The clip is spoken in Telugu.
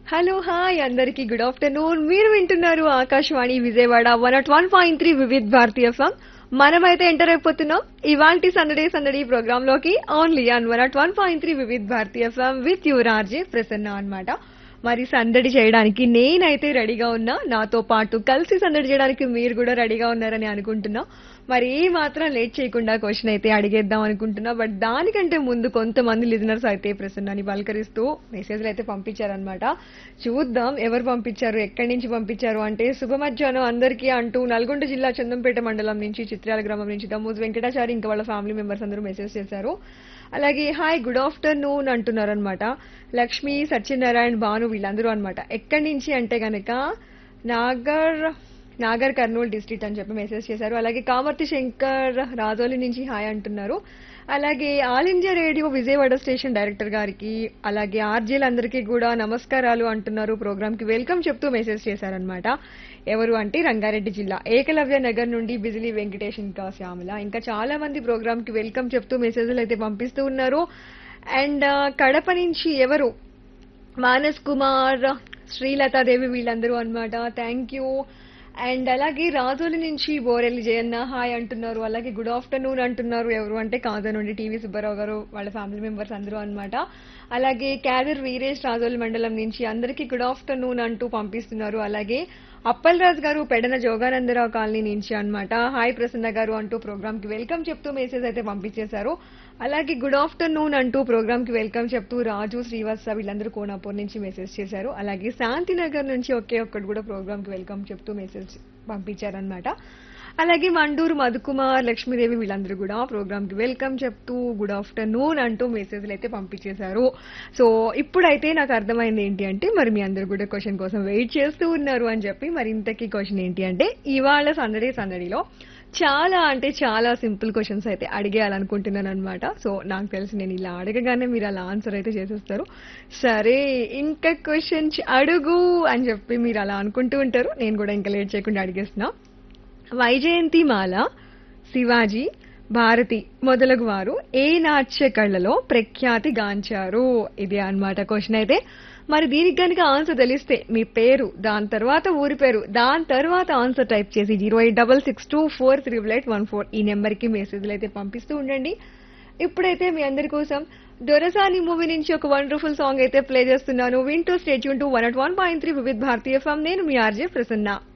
హలో హాయ్ అందరికి గుడ్ ఆఫ్టర్నూన్ మీరు వింటున్నారు Akashvani Vijayawada one at one point three Vividh Bharati FM మనమైతే ఎంటర్ అయిపోతున్నాం ఇవాంటి సందడి సందడి ప్రోగ్రామ్ లోకి only on one at one point three Vividh Bharati FM with your RJ Prasanna అన్నమాట మరి సందడి చేయడానికి నేనైతే రెడీగా ఉన్నా నాతో పాటు కలిసి సందడి చేయడానికి మీరు కూడా రెడీగా ఉన్నారని అనుకుంటున్నా మరి ఏ మాత్రం లేట్ చేయకుండా క్వశ్చన్ అయితే అడిగేద్దాం అనుకుంటున్నా బట్ దానికంటే ముందు కొంతమంది లిజనర్స్ అయితే ప్రసన్నాని పలకరిస్తూ మెసేజ్లు అయితే పంపించారనమాట చూద్దాం ఎవరు పంపించారు ఎక్కడి నుంచి పంపించారు అంటే శుభ మధ్యాహ్నం అందరికీ అంటూ నల్గొండ జిల్లా చందంపేట మండలం నుంచి చిత్రాల గ్రామం నుంచి దమ్మూజ్ వెంకటాచారి ఇంకా వాళ్ళ ఫ్యామిలీ మెంబర్స్ అందరూ మెసేజ్ చేశారు అలాగే హాయ్ గుడ్ ఆఫ్టర్నూన్ అంటున్నారనమాట లక్ష్మి సత్యనారాయణ భాను వీళ్ళందరూ అన్నమాట ఎక్కడి నుంచి అంటే గనక నాగర్ నాగర్ కర్నూలు డిస్ట్రిక్ట్ అని చెప్పి మెసేజ్ చేశారు అలాగే కామర్తి శంకర్ రాజోలి నుంచి హాయ్ అంటున్నారు అలాగే All India Radio Vijayawada station director గారికి అలాగే ఆర్జీలందరికీ కూడా నమస్కారాలు అంటున్నారు ప్రోగ్రామ్ కి వెల్కమ్ చెప్తూ మెసేజ్ చేశారనమాట ఎవరు అంటే రంగారెడ్డి జిల్లా ఏకలవ్య నగర్ నుండి బిజిలీ వెంకటేష్ ఇంకా శ్యామల ఇంకా చాలా మంది ప్రోగ్రామ్ కి వెల్కమ్ చెప్తూ మెసేజ్లు అయితే పంపిస్తూ ఉన్నారు అండ్ కడప నుంచి ఎవరు మానస్ కుమార్ శ్రీలతాదేవి వీళ్ళందరూ అన్నమాట థ్యాంక్ యూ అండ్ అలాగే రాజోలి నుంచి బోరెల్లి జయన్న హాయ్ అంటున్నారు అలాగే గుడ్ ఆఫ్టర్నూన్ అంటున్నారు ఎవరు అంటే కాజా నుండి టీవీ సుబ్బారావు గారు వాళ్ళ ఫ్యామిలీ మెంబర్స్ అందరూ అన్నమాట అలాగే క్యాదర్ వీరేష్ రాజోలి మండలం నుంచి అందరికీ గుడ్ ఆఫ్టర్నూన్ అంటూ పంపిస్తున్నారు అలాగే అప్పల్ రాజ్ గారు పెడన జోగానందరావు కాలనీ నుంచి అన్నమాట హాయ్ ప్రసన్న గారు అంటూ ప్రోగ్రామ్ కి వెల్కమ్ చెప్తూ మెసేజ్ అయితే పంపించేశారు అలాగే గుడ్ ఆఫ్టర్నూన్ అంటూ ప్రోగ్రామ్ కి వెల్కమ్ చెప్తూ రాజు శ్రీవత్స వీళ్ళందరూ కోనాపూర్ నుంచి మెసేజ్ చేశారు అలాగే శాంతినగర్ నుంచి ఒకే ఒక్కటి కూడా ప్రోగ్రామ్ కి వెల్కమ్ చెప్తూ మెసేజ్ పంపించారనమాట అలాగే మండూరు మధుకుమార్ లక్ష్మీదేవి వీళ్ళందరూ కూడా ప్రోగ్రామ్ కి వెల్కమ్ చెప్తూ గుడ్ ఆఫ్టర్నూన్ అంటూ మెసేజ్లు అయితే పంపించేశారు సో ఇప్పుడైతే నాకు అర్థమైంది ఏంటి అంటే మరి మీ అందరు కూడా క్వశ్చన్ కోసం వెయిట్ చేస్తూ ఉన్నారు అని చెప్పి మరి ఇంతకీ క్వశ్చన్ ఏంటి అంటే ఇవాళ సందడి సందడిలో చాలా అంటే చాలా సింపుల్ క్వశ్చన్స్ అయితే అడిగేయాలనుకుంటున్నాను అనమాట సో నాకు తెలిసి నేను ఇలా అడగగానే మీరు అలా ఆన్సర్ అయితే చేసేస్తారు సరే ఇంకా క్వశ్చన్స్ అడుగు అని చెప్పి మీరు అలా అనుకుంటూ ఉంటారు నేను కూడా ఇంకా లేట్ చేయకుండా అడిగేస్తున్నా వైజయంతి మాల శివాజీ భారతి మొదలగు వారు ఏ నాట్య కళలో ప్రఖ్యాతి గాంచారు ఇది అన్నమాట క్వశ్చన్ అయితే మరి దీనికి కనుక ఆన్సర్ తెలిస్తే మీ పేరు దాని తర్వాత ఊరి పేరు దాని తర్వాత ఆన్సర్ టైప్ చేసి zero eight double six two four triple eight one four ఈ నెంబర్కి మెసేజ్లు అయితే పంపిస్తూ ఉండండి ఇప్పుడైతే మీ అందరి కోసం దొరసాని మూవీ నుంచి ఒక వండర్ఫుల్ సాంగ్ అయితే ప్లే చేస్తున్నాను వింటూ stay tuned to one at one point three Vividh Bharati FM నేను మీ ఆర్జే ప్రసన్న